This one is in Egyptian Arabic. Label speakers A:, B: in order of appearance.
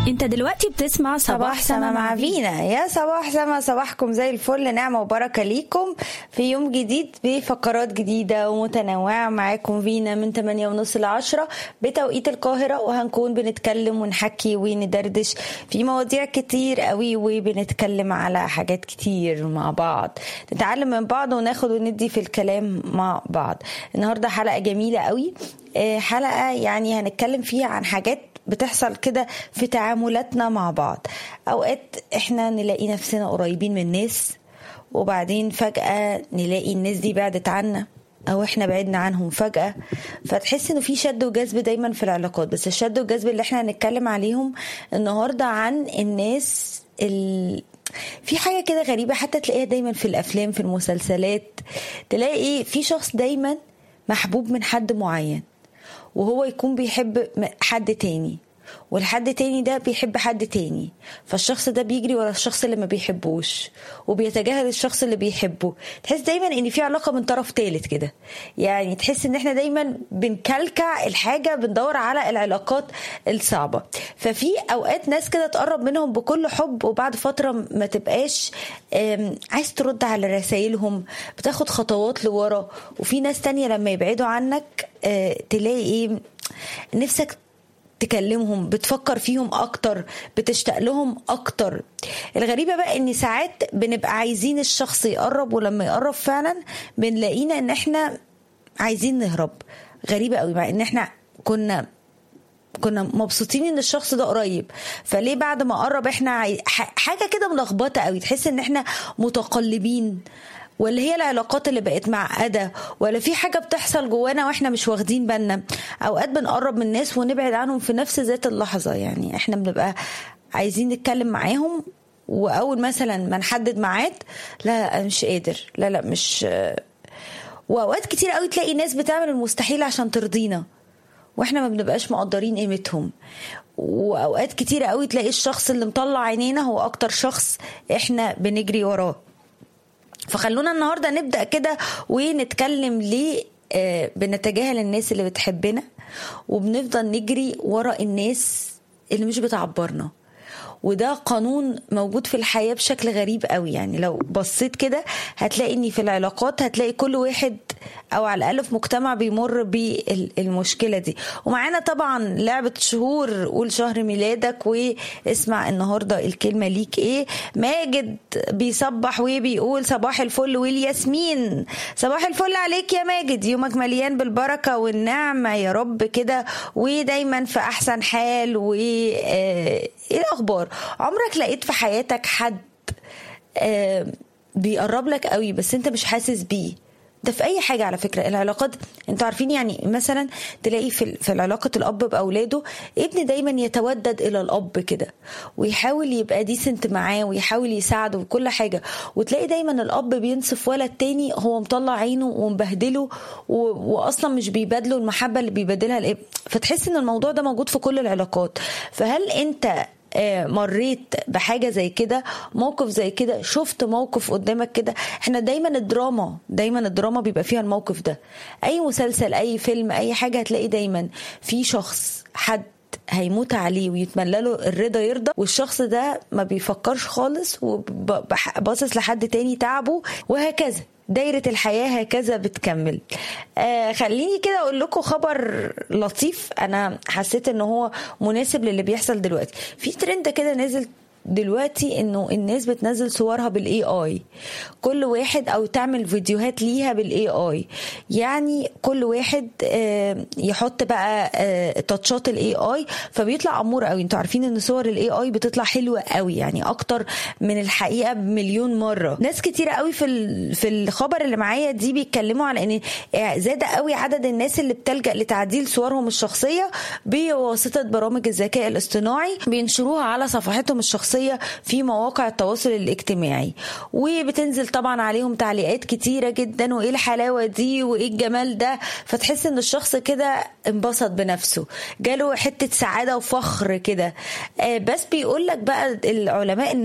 A: انت دلوقتي بتسمع
B: صباح سما مع فينا يا صباح سما صباحكم زي الفل نعمة وبركة ليكم في يوم جديد بفقرات جديدة ومتنوعة معاكم فينا من 8 ونص ل 10 بتوقيت القاهرة وهنكون بنتكلم ونحكي وندردش في مواضيع كتير قوي وبنتكلم على حاجات كتير مع بعض نتعلم من بعض وناخد وندي في الكلام مع بعض النهاردة حلقة جميلة قوي حلقة يعني هنتكلم فيها عن حاجات بتحصل كده في تعاملاتنا مع بعض اوقات احنا نلاقي نفسنا قريبين من ناس وبعدين فجأة نلاقي الناس دي بعدت عنا او احنا بعدنا عنهم فجأة فتحس انه في شد وجذب دايما في العلاقات بس الشد والجذب اللي احنا هنتكلم عليهم النهاردة عن الناس ال... في حاجة كده غريبة حتى تلاقيها دايما في الافلام في المسلسلات تلاقي في شخص دايما محبوب من حد معين وهو يكون بيحب حد تاني والحد تاني ده بيحب حد تاني فالشخص ده بيجري ورا الشخص اللي ما بيحبوش وبيتجاهل الشخص اللي بيحبه تحس دايما ان في علاقه من طرف تالت كده يعني تحس ان احنا دايما بنكلكع الحاجه بندور على العلاقات الصعبه ففي اوقات ناس كده تقرب منهم بكل حب وبعد فتره ما تبقاش عايز ترد على رسائلهم بتاخد خطوات لورا وفي ناس تانية لما يبعدوا عنك تلاقي ايه نفسك تكلمهم بتفكر فيهم اكتر بتشتاق لهم اكتر الغريبة بقى ان ساعات بنبقى عايزين الشخص يقرب ولما يقرب فعلا بنلاقينا ان احنا عايزين نهرب غريبة قوي مع ان احنا كنا كنا مبسوطين ان الشخص ده قريب فليه بعد ما قرب احنا عاي... حاجه كده ملخبطه قوي تحس ان احنا متقلبين ولا هي العلاقات اللي بقت معقده ولا في حاجه بتحصل جوانا واحنا مش واخدين بالنا اوقات بنقرب من الناس ونبعد عنهم في نفس ذات اللحظه يعني احنا بنبقى عايزين نتكلم معاهم واول مثلا ما نحدد ميعاد لا مش قادر لا لا مش واوقات كتير قوي تلاقي ناس بتعمل المستحيل عشان ترضينا واحنا ما بنبقاش مقدرين قيمتهم واوقات كتير قوي تلاقي الشخص اللي مطلع عينينا هو اكتر شخص احنا بنجري وراه فخلونا النهارده نبدا كده ونتكلم ليه آه بنتجاهل الناس اللي بتحبنا وبنفضل نجري ورا الناس اللي مش بتعبرنا وده قانون موجود في الحياة بشكل غريب قوي يعني لو بصيت كده هتلاقي ان في العلاقات هتلاقي كل واحد او على الاقل في مجتمع بيمر بالمشكلة دي ومعانا طبعا لعبة شهور قول شهر ميلادك واسمع النهاردة الكلمة ليك ايه ماجد بيصبح وبيقول صباح الفل والياسمين صباح الفل عليك يا ماجد يومك مليان بالبركة والنعمة يا رب كده ودايما في احسن حال و ايه الاخبار عمرك لقيت في حياتك حد آه بيقرب لك قوي بس انت مش حاسس بيه ده في اي حاجه على فكره العلاقات انتوا عارفين يعني مثلا تلاقي في في علاقه الاب باولاده ابن دايما يتودد الى الاب كده ويحاول يبقى ديسنت معاه ويحاول يساعده وكل حاجه وتلاقي دايما الاب بينصف ولد تاني هو مطلع عينه ومبهدله و... واصلا مش بيبادله المحبه اللي بيبادلها الابن فتحس ان الموضوع ده موجود في كل العلاقات فهل انت مريت بحاجه زي كده موقف زي كده شفت موقف قدامك كده احنا دايما الدراما دايما الدراما بيبقى فيها الموقف ده اي مسلسل اي فيلم اي حاجه هتلاقي دايما في شخص حد هيموت عليه ويتمنى له الرضا يرضى والشخص ده ما بيفكرش خالص وباصص لحد تاني تعبه وهكذا دايرة الحياة هكذا بتكمل آه خليني كده أقول لكم خبر لطيف أنا حسيت إن هو مناسب للي بيحصل دلوقتي في ترند كده نازل دلوقتي انه الناس بتنزل صورها بالاي اي كل واحد او تعمل فيديوهات ليها بالاي اي يعني كل واحد يحط بقى تاتشات الاي اي فبيطلع امور قوي انتوا عارفين ان صور الاي اي بتطلع حلوه قوي يعني اكتر من الحقيقه بمليون مره ناس كتيره قوي في في الخبر اللي معايا دي بيتكلموا على ان زاد قوي عدد الناس اللي بتلجا لتعديل صورهم الشخصيه بواسطه برامج الذكاء الاصطناعي بينشروها على صفحتهم الشخصيه الشخصية في مواقع التواصل الاجتماعي وبتنزل طبعا عليهم تعليقات كتيرة جدا وايه الحلاوة دي وايه الجمال ده فتحس ان الشخص كده انبسط بنفسه جاله حتة سعادة وفخر كده بس بيقول لك بقى العلماء